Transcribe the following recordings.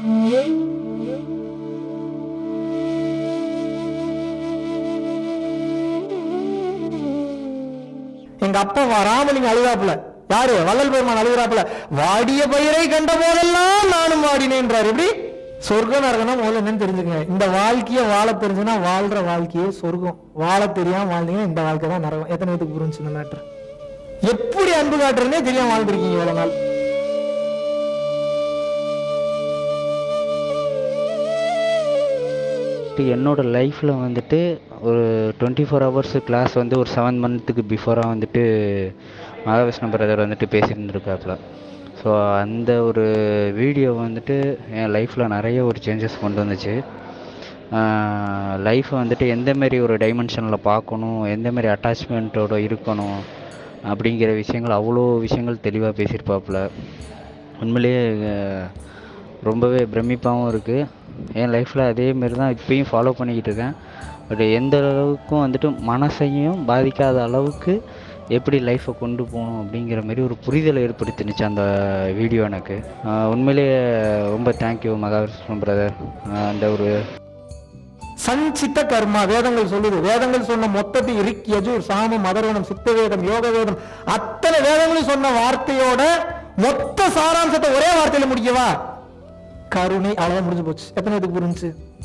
எங்க அப்பா வா- ராமலிங்க அழுகாப்புல யாரு வள்ளல் பெருமான் அழுகிறாப்புல வாடிய பயிரை கண்ட போதெல்லாம் நானும் வாடினேன்றார் எப்படி சொர்க்கம் நரகம்னா முதல்ல என்னன்னு தெரிஞ்சுக்கங்க இந்த வாழ்க்கைய வாழ தெரிஞ்சுன்னா வாழ்ற வாழ்க்கையே சொர்க்கம் வாழ தெரியாம வாழ்ந்தீங்கன்னா இந்த வாழ்க்கை தான் நரகம் எத்தனை பேத்துக்கு புரிஞ்சு இந்த மேட்ரு எப்படி அன்பு காட்டுறதுனே தெரியாம வாழ்ந்துருக்கீங்க இவ்வளவு நாள் வந்துட்டு என்னோட லைஃப்பில் வந்துட்டு ஒரு டுவெண்ட்டி ஃபோர் ஹவர்ஸ் கிளாஸ் வந்து ஒரு செவன் மந்த்துக்கு பிஃபோராக வந்துட்டு மகாவிஷ்ணு பிரதர் வந்துட்டு பேசியிருந்துருக்காப்புல ஸோ அந்த ஒரு வீடியோ வந்துட்டு என் லைஃப்பில் நிறைய ஒரு சேஞ்சஸ் கொண்டு வந்துச்சு லைஃப்பை வந்துட்டு எந்த மாதிரி ஒரு டைமென்ஷனில் பார்க்கணும் எந்த மாதிரி அட்டாச்மெண்ட்டோட இருக்கணும் அப்படிங்கிற விஷயங்கள் அவ்வளோ விஷயங்கள் தெளிவாக பேசியிருப்பாப்புல உண்மையிலேயே அஹ், ரொம்பவே பிரமிப்பாகவும் இருக்குது என் லைஃப்பில் அதே மாரி தான் இப்பயும் ஃபாலோ பண்ணிக்கிட்டு இருக்கேன் பட் எந்த அளவுக்கும் வந்துட்டு மனசையும் பாதிக்காத அளவுக்கு எப்படி லைஃப்பை கொண்டு போகணும் அப்படிங்கிற மாதிரி ஒரு புரிதலை ஏற்படுத்தினுச்சு அந்த வீடியோ எனக்கு அஹ், உண்மையிலேயே ரொம்ப தேங்க்யூ மகாவிஷ்ணு பிரதர் அந்த ஒரு சஞ்சித்த கர்மா வேதங்கள் சொல்லுது வேதங்கள் சொன்ன மொத்தத்தை ரிக் யஜூர் சாமம் மதர்வனம் சித்த வேதம் யோக வேதம் அத்தனை வேதங்களும் சொன்ன வார்த்தையோட மொத்த சாராம்சத்தை ஒரே வார்த்தையில முடிக்கவா கருணை அவ்வளவுதான் முடிஞ்சு போச்சு எத்தனை பேருக்கு புரிஞ்சு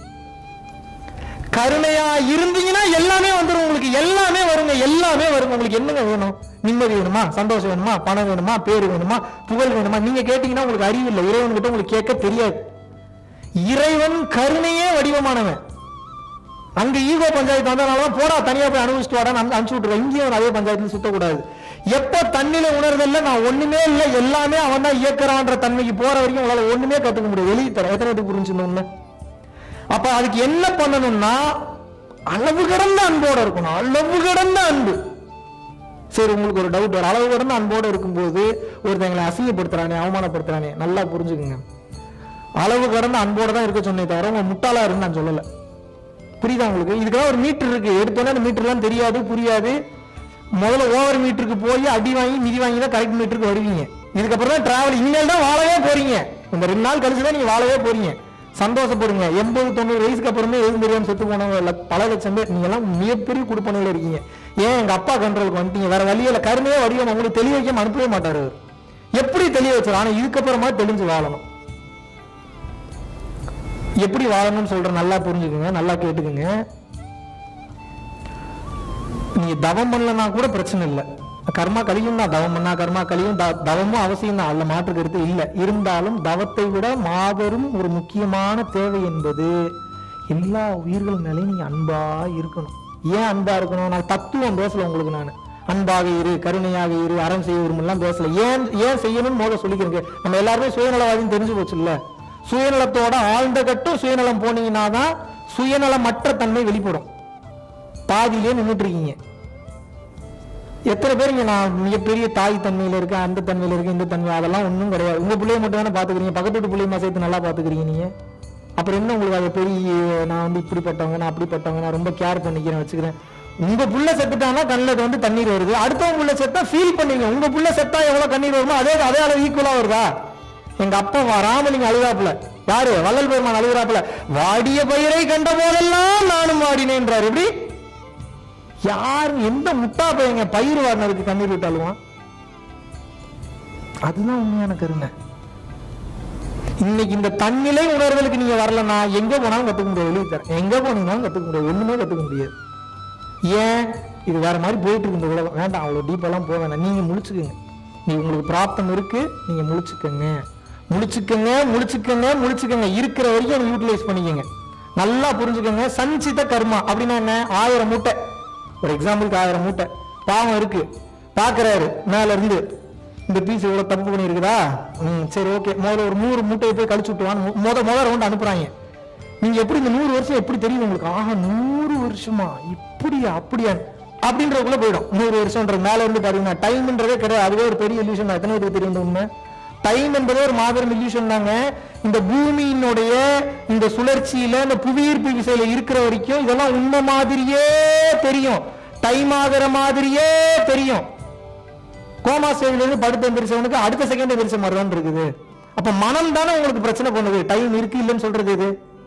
கருணையா இருந்தீங்கன்னா எல்லாமே வந்துரும் உங்களுக்கு எல்லாமே வருங்க எல்லாமே வருங்க உங்களுக்கு என்னங்க வேணும் நிம்மதி வேணுமா சந்தோஷம் வேணுமா பணம் வேணுமா பேர் வேணுமா புகழ் வேணுமா நீங்க கேட்டீங்கன்னா உங்களுக்கு அறிவு இல்லை இறைவன் கிட்ட உங்களுக்கு கேட்க தெரியாது இறைவன் கருணையே வடிவமானவன் அங்க ஈகோ பஞ்சாயத்து வந்ததுனால போடா தனியா போய் அனுபவிச்சுட்டு வாடா அனுப்பிச்சு விட்டுருவேன் இங்கேயும் அதே பஞ்சாயத்துல சுத்தக்கூடாது எப்ப தண்ணில உணர்தல்ல நான் ஒண்ணுமே இல்லை எல்லாமே அவன் தான் இயக்குறான்ற தன்மைக்கு போற வரைக்கும் உங்களால ஒண்ணுமே கத்துக்க முடியாது வெளியே தர எத்தனை பேருக்கு புரிஞ்சு இந்த உண்மை அப்ப அதுக்கு என்ன பண்ணணும்னா அளவு கடந்த அன்போட இருக்கணும் அளவு கடந்த அன்பு சரி உங்களுக்கு ஒரு டவுட் வரும் அளவு கடந்த அன்போட இருக்கும்போது ஒருத்தங்களை அசிங்கப்படுத்துறானே அவமானப்படுத்துறானே நல்லா புரிஞ்சுக்குங்க அளவு கடந்த அன்போட தான் இருக்க சொன்னே தவிர உங்க முட்டாளா இருந்து நான் சொல்லல புரியுதா உங்களுக்கு இதுக்கெல்லாம் ஒரு மீட்டர் இருக்கு எடுத்தோன்னே அந்த மீட்டர்லாம் தெரியாது புரியாது முதல்ல ஓவர் மீட்டருக்கு போய் அடி வாங்கி மிதி வாங்கி தான் கரெக்ட் மீட்டருக்கு வருவீங்க இதுக்கப்புறம் தான் டிராவல் இனிமேல் தான் வாழவே போறீங்க இந்த ரெண்டு நாள் கழிச்சு தான் நீங்க வாழவே போறீங்க சந்தோஷப்படுங்க எண்பது தொண்ணூறு வயசுக்கு அப்புறமே எதுவும் தெரியாம செத்து போனவங்க இல்ல, பல லட்சம் பேர் நீங்க எல்லாம் மிகப்பெரிய குடுப்பனையில இருக்கீங்க ஏன் எங்க அப்பா கண்ட்ரோலுக்கு வந்துட்டீங்க வேற வழியில கருமையே வடிவம் உங்களுக்கு தெளிய வைக்காம அனுப்பவே மாட்டாரு அவர். எப்படி தெளிய வச்சார் ஆனா இதுக்கப்புறமா தெளிஞ்சு வாழணும் எப்படி வாழணும்னு சொல்ற நல்லா புரிஞ்சுக்குங்க நல்லா கேட்டுக்குங்க நீங்க தவம் பண்ணலனா கூட பிரச்சனை இல்லை கர்மா கலியும் தான் தவம் பண்ணா கர்மா கலியும் த- தவமும் அவசியம் தான் அதுல மாற்று கருத்து இல்லை இருந்தாலும் தவத்தை விட மாபெரும் ஒரு முக்கியமான தேவை என்பது எல்லா உயிர்கள் மேலேயும் நீங்க அன்பா இருக்கணும் ஏன் அன்பா இருக்கணும் நான் தத்துவம் பேசல உங்களுக்கு நான் அன்பாக இரு கருணையாக இரு அறம் செய்ய விரும்பலாம் பேசல ஏன் ஏன் செய்யணும்னு முதல்ல சொல்லிக்கிறேங்க நம்ம எல்லாருமே சுயநலவாதின்னு தெரிஞ்சு போச்சு இல்ல சுயநலத்தோட ஆழ்ந்த கட்டும் சுயநலம் போனீங்கன்னா தான் சுயநலமற்ற தன்மை வெளிப்படும் பாதியிலே நின்றுட்டு இருக்கீங்க எத்தனை பேர் இங்க நான் மிகப்பெரிய தாய் தன்மையில இருக்கேன் அந்த தன்மையில இருக்கேன் இந்த தன்மை அதெல்லாம் ஒண்ணும் கிடையாது உங்க பிள்ளைய மட்டும் தானே பாத்துக்கிறீங்க பக்கத்து வீட்டு பிள்ளையமா சேர்த்து நல்லா பாத்துக்கிறீங்க நீங்க அப்புறம் என்ன உங்களுக்கு அது பெரிய நான் வந்து இப்படிப்பட்டவங்க நான் அப்படிப்பட்டவங்க நான் ரொம்ப கேர் பண்ணிக்கிறேன் வச்சுக்கிறேன் உங்க புள்ள செத்துட்டாங்கன்னா கண்ணில் வந்து தண்ணீர் வருது அடுத்தவங்க புள்ள செத்தா ஃபீல் பண்ணுவீங்க உங்க புள்ள செத்தா எவ்வளவு கண்ணீர் வருமோ அதே அதே அளவு ஈக்குவலா வருதா எங்க அப்பா வா- ராமலிங்க அழுகாப்புல யாரு வள்ளல் பெருமான் அழுகிறாப்புல வாடிய பயிரை கண்ட போதெல்லாம் நானும் வாடினேன்றார் எப்படி யாரும் எந்த முட்டா பையங்க பயிர் வாடினதுக்கு கண்ணீர் விட்டு அழுவான் அதுதான் உண்மையான கருணை இன்னைக்கு இந்த தன்னிலை உணர்தலுக்கு நீங்க வரலன்னா எங்க போனாலும் கத்துக்க முடியாது வெளியே தரேன் எங்க போனீங்கன்னாலும் கத்துக்க முடியாது ஒண்ணுமே கத்துக்க முடியாது ஏன் இது வேற மாதிரி போயிட்டு இருக்கு இந்த உலகம் வேண்டாம் அவ்வளவு டீப்பெல்லாம் போக வேண்டாம் நீங்க முழிச்சுக்குங்க நீ உங்களுக்கு பிராப்தம் இருக்கு நீங்க முழிச்சுக்கங்க முழிச்சுக்கங்க முழிச்சுக்கங்க முழிச்சுக்கங்க இருக்கிற வரைக்கும் அதை யூட்டிலைஸ் பண்ணிக்கங்க நல்லா புரிஞ்சுக்கங்க சஞ்சித கர்மா அப்படின்னா என்ன ஆயிரம் மூட்டை ஒரு எக்ஸாம்பிளுக்கு ஆயிரம் மூட்டை பாவம் இருக்கு பாக்குறாரு மேல இருந்து இந்த பீஸ் இவ்வளவு தப்பு பண்ணி இருக்குதா ம் சரி ஓகே முதல்ல ஒரு நூறு மூட்டையை போய் கழிச்சு விட்டுவான்னு முத முத ரவுண்ட் அனுப்புறாங்க நீங்க எப்படி இந்த நூறு வருஷம் எப்படி தெரியும் உங்களுக்கு ஆஹா நூறு வருஷமா இப்படியா அப்படியா அப்படின்றதுக்குள்ள போயிடும் நூறு வருஷம்ன்றது மேல இருந்து பாத்தீங்கன்னா டைம்ன்றதே கிடையாது அதுவே ஒரு பெரிய illusion தான் எத்தனை பேருக்கு தெரியும் இந்த உண்மை டைம் என்பதே ஒரு மாபெரும் illusion தாங்க இந்த பூமியினுடைய இந்த சுழற்சியில இந்த புவியீர்ப்பு விசையில இருக்கிற வரைக்கும் இதெல்லாம் உண்மை மாதிரியே தெரியும் டைம் ஆகிற மாதிரியே தெரியும் கோமா ஸ்டேஜ்ல இருந்து படுத்து எந்திரிச்சவனுக்கு அடுத்த செகண்ட் எந்திரிச்ச மாதிரி தான் இருக்குது அப்ப மனம் தானே உங்களுக்கு பிரச்சனை பண்ணுது டைம் இருக்கு இல்லைன்னு சொல்றது இது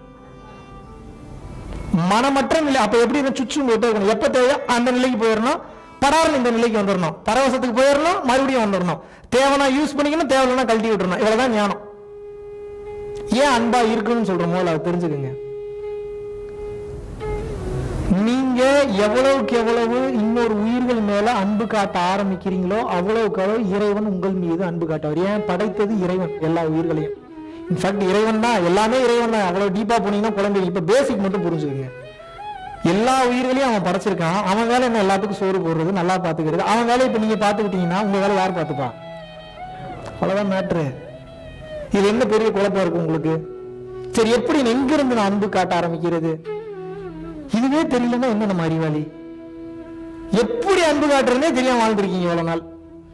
மனமற்ற நிலை அப்ப எப்படி இருந்தா சுச்சு போயிட்டே இருக்கணும் எப்ப தேவையோ அந்த நிலைக்கு போயிடணும் படார்னு இந்த நிலைக்கு வந்துடணும் பரவசத்துக்கு போயிடணும் மறுபடியும் வந்துடணும் தேவைனா யூஸ் பண்ணிக்கணும் தேவையில்லைனா கழட்டி விட்டுறணும் இவ்வளவுதான் ஞானம் ஏன் அன்பா இருக்குன்னு சொல்றோமோ அதை தெரிஞ்சுக்கங்க நீங்க எவ்வளவுக்கு எவ்வளவு இன்னொரு உயிர்கள் மேல அன்பு காட்ட ஆரம்பிக்கிறீங்களோ அவ்வளவுக்கு அவ்வளவு இறைவன் உங்கள் மீது அன்பு காட்டுவார் ஏன் படைத்தது இறைவன் எல்லா உயிர்களையும் இன்ஃபேக்ட் இறைவன் தான் எல்லாமே இறைவன் தான் அவ்வளவு டீப்பா போனீங்கன்னா குழந்தை இப்ப பேசிக் மட்டும் புரிஞ்சுக்கங்க எல்லா உயிர்களையும் அவன் படைச்சிருக்கான் அவன் வேலை என்ன எல்லாத்துக்கும் சோறு போடுறது நல்லா பாத்துக்கிறது அவன் வேலையை இப்ப நீங்க பாத்துக்கிட்டீங்கன்னா உங்க வேலை யார் பாத்துப்பா அவ்வளவுதான் மேட்ரு இது என்ன பெரிய குழப்பம் இருக்கு உங்களுக்கு சரி எப்படி எங்க இருந்து நான் அன்பு காட்ட ஆரம்பிக்கிறது இதுவே தெரியலன்னா என்ன நம்ம அறிவாளி எப்படி அன்பு காட்டுறதுனே தெரியாம வாழ்ந்துருக்கீங்க இவ்வளவு நாள்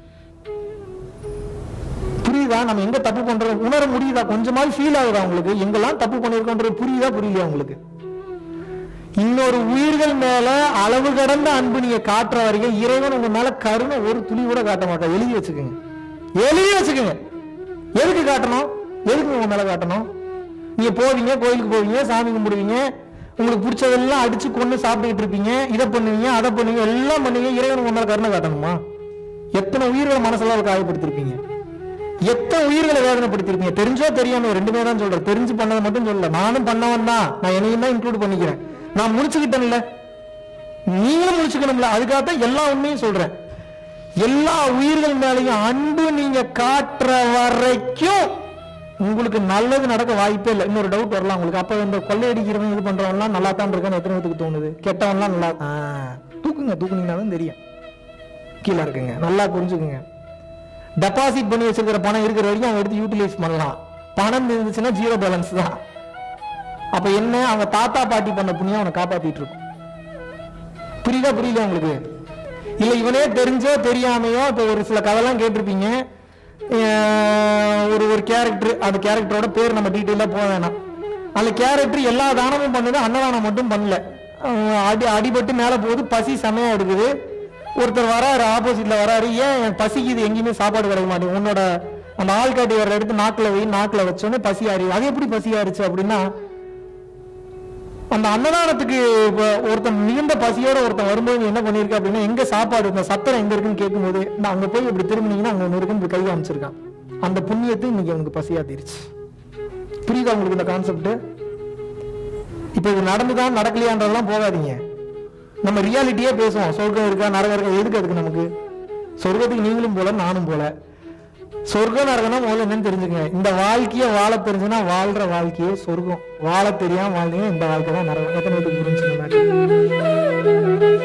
புரியுதா நம்ம எங்க தப்பு பண்றோம் உணர முடியுதா கொஞ்சமாவது ஃபீல் ஆகுதா உங்களுக்கு எங்கெல்லாம் தப்பு பண்ணிருக்கோன்றது புரியுதா புரியலையா உங்களுக்கு இன்னொரு உயிர்கள் மேல அளவு கடந்த அன்பு நீங்க காட்டுற வரைக்கும் இறைவன் உங்க மேல கருணை ஒரு துளி கூட காட்ட மாட்டான் எழுதி வச்சுக்கோங்க எழுதி வச்சுக்கோங்க எதுக்கு காட்டணும் எதுக்கு உங்க மேல காட்டணும் நீங்க போவீங்க கோயிலுக்கு போவீங்க சாமி கும்பிடுவீங்க உங்களுக்கு பிடிச்சதெல்லாம் அடிச்சு கொண்டு சாப்பிட்டுக்கிட்டு இருப்பீங்க இதை பண்ணுவீங்க அதை பண்ணுவீங்க எல்லாம் பண்ணுவீங்க இறைவன் உங்க மேல கருணை காட்டணுமா எத்தனை உயிர்களை மனசெல்லாம் காயப்படுத்திருப்பீங்க எத்தனை உயிர்களை வேதனைப்படுத்திருப்பீங்க தெரிஞ்சோ தெரியாம ரெண்டுமே தான் சொல்றேன் தெரிஞ்சு பண்ணதை மட்டும் சொல்லல நானும் பண்ணவன் தான் நான் என்னையும் தான் இன்க்ளூட் பண்ணிக்கிறேன் நான் முடிச்சுக்கிட்டேன்ல நீங்களும் முடிச்சுக்கணும்ல அதுக்காகத்தான் எல்லா உண்மையும் சொல்றேன் எல்லா உயிர்கள் மேலையும் அன்பு நீங்க காட்டுற வரைக்கும் உங்களுக்கு நல்லது நடக்க வாய்ப்பே இல்லை இன்னொரு டவுட் வரலாம் உங்களுக்கு அப்ப இந்த கொள்ளையடிக்கிறவன் இது பண்றவன்லாம் நல்லா தான் இருக்கான்னு எத்தனை பேத்துக்கு தோணுது கெட்டவன்லாம் நல்லா ஆ, தூக்குங்க தூக்குனீங்கன்னா தான் தெரியும் கீழே இருக்குங்க நல்லா புரிஞ்சுக்குங்க டெபாசிட் பண்ணி வச்சிருக்கிற பணம் இருக்கிற வரைக்கும் அவன் எடுத்து யூட்டிலைஸ் பண்ணலாம் பணம் இருந்துச்சுன்னா ஜீரோ பேலன்ஸ் தான் அப்ப என்ன அவங்க தாத்தா பாட்டி பண்ண புண்ணியம் அவனை காப்பாத்திட்டு இருக்கும் புரியுதா புரியல உங்களுக்கு இல்ல இவனே தெரிஞ்சோ தெரியாமையோ இப்ப ஒரு சில கதைலாம் கேட்டிருப்பீங்க அஹ் ஒரு ஒரு கேரக்டர் அந்த கேரக்டரோட பேர் நம்ம டீட்டெயிலா போக வேணாம் அந்த கேரக்டர் எல்லா தானமும் பண்ணுது அன்னதானம் மட்டும் பண்ணல அஹ் அடி அடிபட்டு மேல போகுது பசி செமையா எடுக்குது ஒருத்தர் வராரு ஆப்போசிட்ல வராரு ஏன் என் பசிக்குது எங்கேயுமே சாப்பாடு கிடைக்க மாட்டேங்குது உன்னோட அந்த ஆள்காட்டி வர எடுத்து நாக்குல வை நாக்குல வச்சோன்னே பசி ஆறிது அது எப்படி பசி ஆறிச்சு அப்படின்னா அந்த அன்னதானத்துக்கு இப்ப ஒருத்தன் மிகுந்த பசியோட ஒருத்தன் வரும்போது நீ என்ன பண்ணிருக்க அப்படின்னா எங்க சாப்பாடு இந்த சத்திரம் எங்க இருக்குன்னு கேட்கும்போது நான் அங்க போய் இப்படி திரும்பினீங்கன்னா அங்க ஒண்ணு இருக்குன்னு இப்படி கை காமிச்சிருக்கான் அந்த புண்ணியத்தை இன்னைக்கு அவனுக்கு பசியா தீருச்சு புரியுதா உங்களுக்கு இந்த கான்செப்ட் இப்ப இது நடந்துதான் நடக்கலையான்றதெல்லாம் போகாதீங்க நம்ம ரியாலிட்டியே பேசுவோம் சொர்க்கம் இருக்கா நரகம் இருக்கா எதுக்கு அதுக்கு நமக்கு சொர்க்கத்துக்கு நீங்களும் போல நானும் போல சொர்க்கம் நரகம்னா முதல்ல என்னன்னு தெரிஞ்சுக்கங்க இந்த வாழ்க்கைய வாழ தெரிஞ்சுன்னா வாழ்ற வாழ்க்கையே சொர்க்கம் வாழ தெரியாம வாழ்ந்தீங்க இந்த வாழ்க்கை தான் நரகம் எத்தனை பேருக்கு புரிஞ்சு இந்த matter?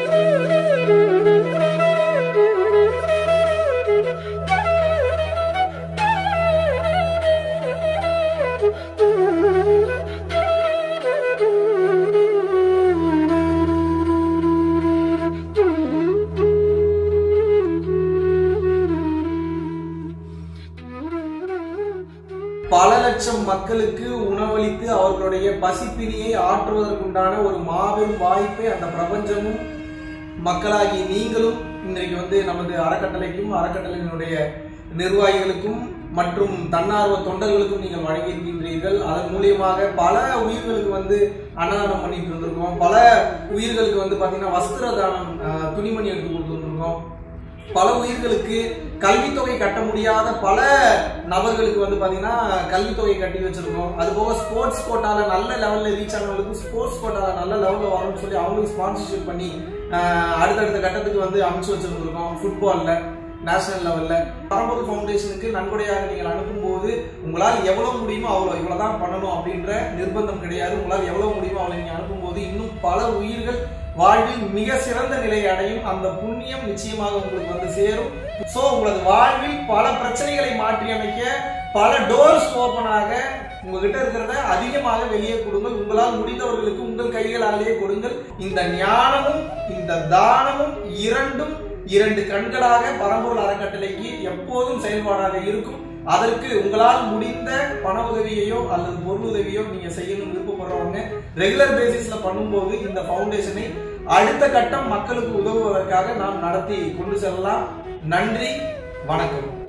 பல லட்சம் மக்களுக்கு உணவளித்து அவர்களுடைய பசிப்பினியை ஆற்றுவதற்குண்டான ஒரு மாபெரும் வாய்ப்பை அந்த பிரபஞ்சமும் மக்களாகி நீங்களும் இன்றைக்கு வந்து நமது அறக்கட்டளைக்கும் அறக்கட்டளையினுடைய நிர்வாகிகளுக்கும் மற்றும் தன்னார்வ தொண்டர்களுக்கும் நீங்கள் வழங்கியிருக்கின்றீர்கள் அதன் மூலியமாக பல உயிர்களுக்கு வந்து அன்னதானம் பண்ணிட்டு இருந்திருக்கோம் பல உயிர்களுக்கு வந்து பாத்தீங்கன்னா வஸ்திர தானம் அஹ், துணிமணி எடுத்து கொடுத்துருந்துருக்கோம் பல உயிர்களுக்கு கல்வித்தொகை கட்ட முடியாத பல நபர்களுக்கு வந்து பாத்தீங்கன்னா கல்வித்தொகை கட்டி வச்சிருக்கோம் அது போக ஸ்போர்ட்ஸ் கோட்டால நல்ல லெவல்ல ரீச் ஆனவங்களுக்கு ஸ்போர்ட்ஸ் கோட்டால நல்ல லெவல்ல வரணும்னு சொல்லி அவங்களுக்கு ஸ்பான்சர்ஷிப் பண்ணி ஆஹ், அடுத்தடுத்த கட்டத்துக்கு வந்து அமைச்சு வச்சிருந்திருக்கோம் ஃபுட்பால்ல நேஷனல் லெவல்ல பரம்பூர் ஃபவுண்டேஷனுக்கு நன்கொடையாக நீங்கள் அனுப்பும்போது உங்களால் எவ்வளவு முடியுமோ அவ்வளோ இவ்வளவுதான் பண்ணணும் அப்படின்ற நிர்பந்தம் கிடையாது உங்களால் எவ்வளவு முடியுமோ அவ்வளோ நீங்க அனுப்பும்போது இன்னும் பல உயிர்கள் வாழ்வில் மிக சிறந்த நிலை அடையும் அந்த புண்ணியம் நிச்சயமாக உங்களுக்கு வந்து சேரும் சோ உங்களது வாழ்வில் பல பிரச்சனைகளை மாற்றி அமைக்க பல டோர்ஸ் ஓபன் ஆக உங்ககிட்ட இருக்கிறத அதிகமாக வெளியே கொடுங்கள் உங்களால் முடிந்தவர்களுக்கு உங்கள் கைகளாலேயே கொடுங்கள் இந்த ஞானமும் இந்த தானமும் இரண்டும் இரண்டு கண்களாக பரம்பொருள் அறக்கட்டளைக்கு எப்போதும் செயல்பாடாக இருக்கும் அதற்கு உங்களால் முடிந்த பண உதவியையோ அல்லது பொருள் உதவியோ நீங்க செய்யணும் விருப்பப்படுறவங்க ரெகுலர் பேசிஸ்ல பண்ணும்போது இந்த ஃபவுண்டேஷனை அடுத்த கட்டம் மக்களுக்கு உதவுவதற்காக நாம் நடத்தி கொண்டு செல்லலாம் நன்றி வணக்கம்